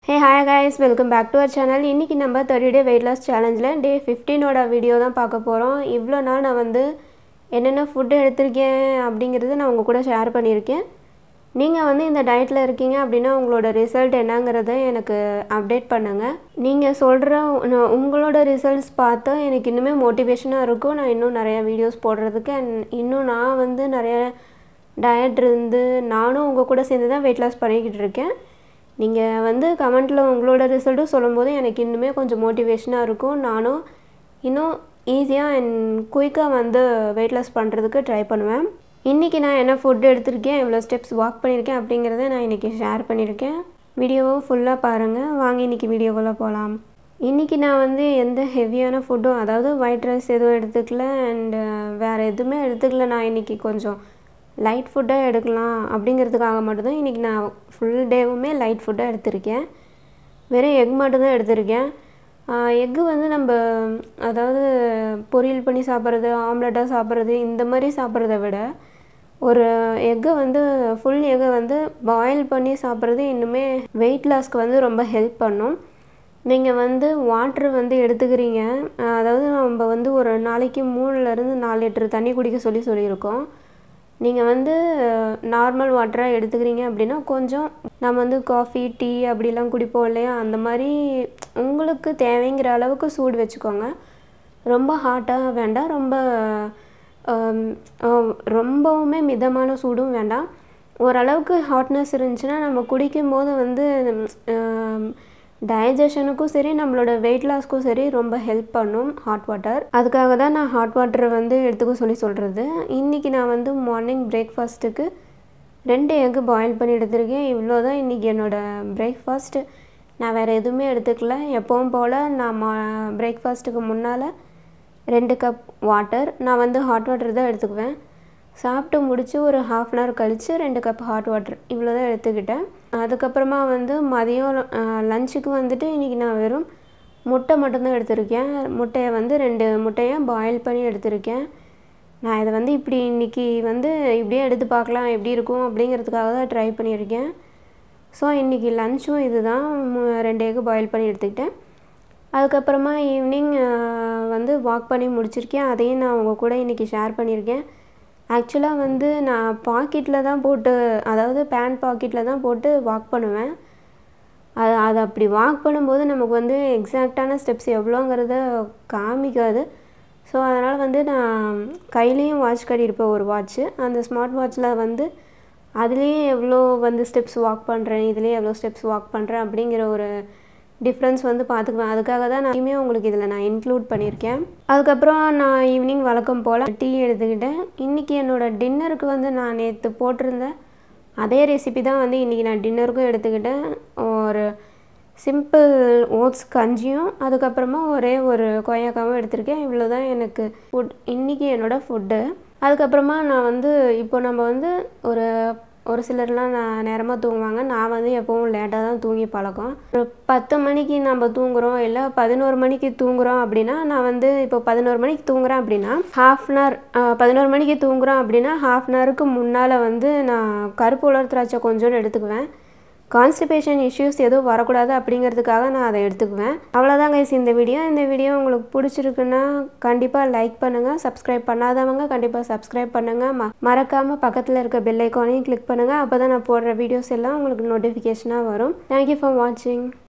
hey hi guys welcome back to our channel இன்றைக்கி நம்ம thirty day weight loss சேலஞ்சில் day ஃபிஃப்டீனோட video தான் பார்க்க போகிறோம் இவ்வளோ நாள் நான் வந்து என்னென்ன ஃபுட்டு எடுத்திருக்கேன் அப்படிங்கிறது நான் உங்கள் கூட ஷேர் பண்ணியிருக்கேன் நீங்கள் வந்து இந்த டயட்டில் இருக்கீங்க அப்படின்னா உங்களோட ரிசல்ட் என்னங்கிறத எனக்கு அப்டேட் பண்ணுங்கள் நீங்கள் சொல்கிற உ- உங்களோட ரிசல்ட்ஸ் பார்த்தா எனக்கு இன்னுமே மோட்டிவேஷனாக இருக்கும் நான் இன்னும் நிறைய வீடியோஸ் போடுறதுக்கு அண்ட் இன்னும் நான் வந்து நிறைய டயட் இருந்து நானும் உங்கள் கூட சேர்ந்து தான் வெயிட் லாஸ் பண்ணிக்கிட்டு இருக்கேன் நீங்கள் வந்து கமெண்ட்டில் உங்களோட ரிசல்ட்டும் சொல்லும்போது எனக்கு இன்னுமே கொஞ்சம் மோட்டிவேஷனாக இருக்கும் நானும் இன்னும் ஈஸியாக அண்ட் குயிக்காக வந்து வெயிட் லாஸ் பண்ணுறதுக்கு ட்ரை பண்ணுவேன் இன்றைக்கி நான் என்ன ஃபுட் எடுத்திருக்கேன் எவ்வளோ ஸ்டெப்ஸ் வாக் பண்ணியிருக்கேன் அப்படிங்கிறத நான் இன்றைக்கி ஷேர் பண்ணியிருக்கேன் வீடியோவும் ஃபுல்லாக பாருங்கள் வாங்க இன்றைக்கி வீடியோக்குள்ளே போகலாம் இன்றைக்கி நான் வந்து எந்த ஹெவியான ஃபுட்டும் அதாவது ஒயிட் ரைஸ் எதுவும் எடுத்துக்கல அண்டு வேறு எதுவுமே எடுத்துக்கல நான் இன்றைக்கி கொஞ்சம் லைட் ஃபுட்டாக எடுக்கலாம் அப்படிங்கிறதுக்காக மட்டும்தான் இன்றைக்கி நான் ஃபுல் டேவுமே லைட் ஃபுட்டாக எடுத்திருக்கேன் வெறும் எக் மட்டும்தான் எடுத்திருக்கேன் எக்கு வந்து நம்ம அதாவது பொரியல் பண்ணி சாப்பிட்றது ஆம்லெட்டாக சாப்பிட்றது இந்த மாதிரி சாப்பிட்றத விட ஒரு எக்கை வந்து ஃபுல் எக்கை வந்து பாயில் பண்ணி சாப்பிட்றது இன்னுமே வெயிட் லாஸ்க்கு வந்து ரொம்ப ஹெல்ப் பண்ணும் நீங்கள் வந்து வாட்ரு வந்து எடுத்துக்கிறீங்க அஹ் அதாவது நம்ம வந்து ஒரு நாளைக்கு மூணுலேருந்து நாலு லிட்டர் தண்ணி குடிக்க சொல்லி சொல்லியிருக்கோம் நீங்கள் வந்து நார்மல் வாட்டராக எடுத்துக்கிறீங்க அப்படின்னா கொஞ்சம் நம்ம வந்து காஃபி டீ அப்படிலாம் குடிப்போம் இல்லையா அந்த மாதிரி உங்களுக்கு தேவைங்கிற அளவுக்கு சூடு வச்சுக்கோங்க ரொம்ப ஹாட்டாக வேண்டாம் ரொம்ப ஆம், ஆம், ரொம்பவுமே மிதமான சூடும் வேண்டாம் ஓரளவுக்கு ஹாட்னஸ் இருந்துச்சுன்னா நம்ம குடிக்கும்போது வந்து டைஜஷனுக்கும் சரி நம்மளோட வெயிட் லாஸ்க்கும் சரி ரொம்ப ஹெல்ப் பண்ணும் ஹாட் வாட்டர் அதுக்காக தான் நான் ஹாட் வாட்டர் வந்து எடுத்துக்க சொல்லி சொல்கிறது இன்றைக்கி நான் வந்து மார்னிங் பிரேக்ஃபாஸ்ட்டுக்கு ரெண்டு எக்கு பாயில் பண்ணி எடுத்திருக்கேன் இவ்வளோ தான் இன்றைக்கி என்னோடய பிரேக்ஃபாஸ்ட்டு நான் வேறு எதுவுமே எடுத்துக்கல எப்பவும் போல் நான் மா பிரேக்ஃபாஸ்ட்டுக்கு முன்னால் ரெண்டு கப் வாட்டர் நான் வந்து ஹாட் வாட்டர் தான் எடுத்துக்குவேன் சாப்பிட்டு முடிச்சு ஒரு ஹாஃப் அன் ஹவர் கழித்து ரெண்டு கப் ஹாட் வாட்டர் இவ்வளோ தான் எடுத்துக்கிட்டேன் அதுக்கப்புறமா வந்து மதியம் லஞ்சுக்கு வந்துட்டு இன்றைக்கி நான் வெறும் முட்டை மட்டும்தான் எடுத்திருக்கேன் முட்டையை வந்து ரெண்டு முட்டையை பாயில் பண்ணி எடுத்திருக்கேன் நான் இதை வந்து இப்படி இன்றைக்கி வந்து இப்படியே எடுத்து பார்க்கலாம் எப்படி இருக்கும் அப்படிங்கிறதுக்காக தான் ட்ரை பண்ணியிருக்கேன் ஸோ இன்றைக்கி லஞ்சும் இது தான் ரெண்டு எக்கு பாயில் பண்ணி எடுத்துக்கிட்டேன் அதுக்கப்புறமா ஈவினிங் வந்து வாக் பண்ணி முடிச்சிருக்கேன் அதையும் நான் உங்கள் கூட இன்றைக்கி ஷேர் பண்ணியிருக்கேன் ஆக்சுவலாக வந்து நான் பாக்கெட்டில் தான் போட்டு அதாவது பேண்ட் பாக்கெட்டில் தான் போட்டு வாக் பண்ணுவேன் அது அது அப்படி வாக் பண்ணும்போது நமக்கு வந்து எக்ஸாக்டான ஸ்டெப்ஸ் எவ்வளோங்கிறத காமிக்காது ஸோ அதனால் வந்து நான் கையிலையும் வாட்ச் கட்டியிருப்பேன் ஒரு வாட்ச்சு அந்த ஸ்மார்ட் வாட்ச்சில் வந்து அதுலேயே எவ்வளோ வந்து ஸ்டெப்ஸ் வாக் பண்ணுறேன் இதுலேயே எவ்வளோ ஸ்டெப்ஸ் வாக் பண்ணுறேன் அப்படிங்கிற ஒரு டிஃப்ரென்ஸ் வந்து பார்த்துக்குவேன் அதுக்காக தான் நான் இனிமே உங்களுக்கு இதில் நான் இன்க்ளூட் பண்ணியிருக்கேன் அதுக்கப்புறம் நான் ஈவினிங் வழக்கம் போல் டீ எடுத்துக்கிட்டேன் இன்றைக்கி என்னோடய டின்னருக்கு வந்து நான் நேற்று போட்டிருந்த அதே ரெசிபி தான் வந்து இன்றைக்கி நான் டின்னருக்கும் எடுத்துக்கிட்டேன் ஒரு சிம்பிள் ஓட்ஸ் கஞ்சியும் அதுக்கப்புறமா ஒரே ஒரு கொய்யாக்காவும் எடுத்திருக்கேன் இவ்வளோ தான் எனக்கு ஃபுட் இன்றைக்கி என்னோடய ஃபுட்டு அதுக்கப்புறமா நான் வந்து இப்போ நம்ம வந்து ஒரு ஒரு சிலர்லாம் நான் நேரமாக தூங்குவாங்க நான் வந்து எப்போவும் லேட்டாக தான் தூங்கி பழக்கம் ஒரு பத்து மணிக்கு நம்ம தூங்குறோம் இல்லை பதினோரு மணிக்கு தூங்குறோம் அப்படின்னா நான் வந்து இப்போ பதினோரு மணிக்கு தூங்குறேன் அப்படின்னா ஹாஃப் அன் ஹவர் பதினோரு மணிக்கு தூங்குறோம் அப்படின்னா ஹாஃப் அன் ஹவருக்கு முன்னால் வந்து நான் கருப்பு உலர் திராட்சை கொஞ்சோண்டு எடுத்துக்குவேன் கான்ஸ்டிபேஷன் இஷ்யூஸ் எதுவும் வரக்கூடாது அப்படிங்கிறதுக்காக நான் அதை எடுத்துக்குவேன் அவ்வளோதான் கைஸ் இந்த வீடியோ இந்த வீடியோ உங்களுக்கு பிடிச்சிருக்குன்னா கண்டிப்பாக லைக் பண்ணுங்கள் சப்ஸ்கிரைப் பண்ணாதவங்க கண்டிப்பாக சப்ஸ்கிரைப் பண்ணுங்கள் ம மறக்காமல் பக்கத்தில் இருக்க பெல் ஐக்கானையும் கிளிக் பண்ணுங்கள் அப்போ தான் நான் போடுற வீடியோஸ் எல்லாம் உங்களுக்கு நோட்டிஃபிகேஷனாக வரும் தேங்க்யூ ஃபார் வாட்சிங்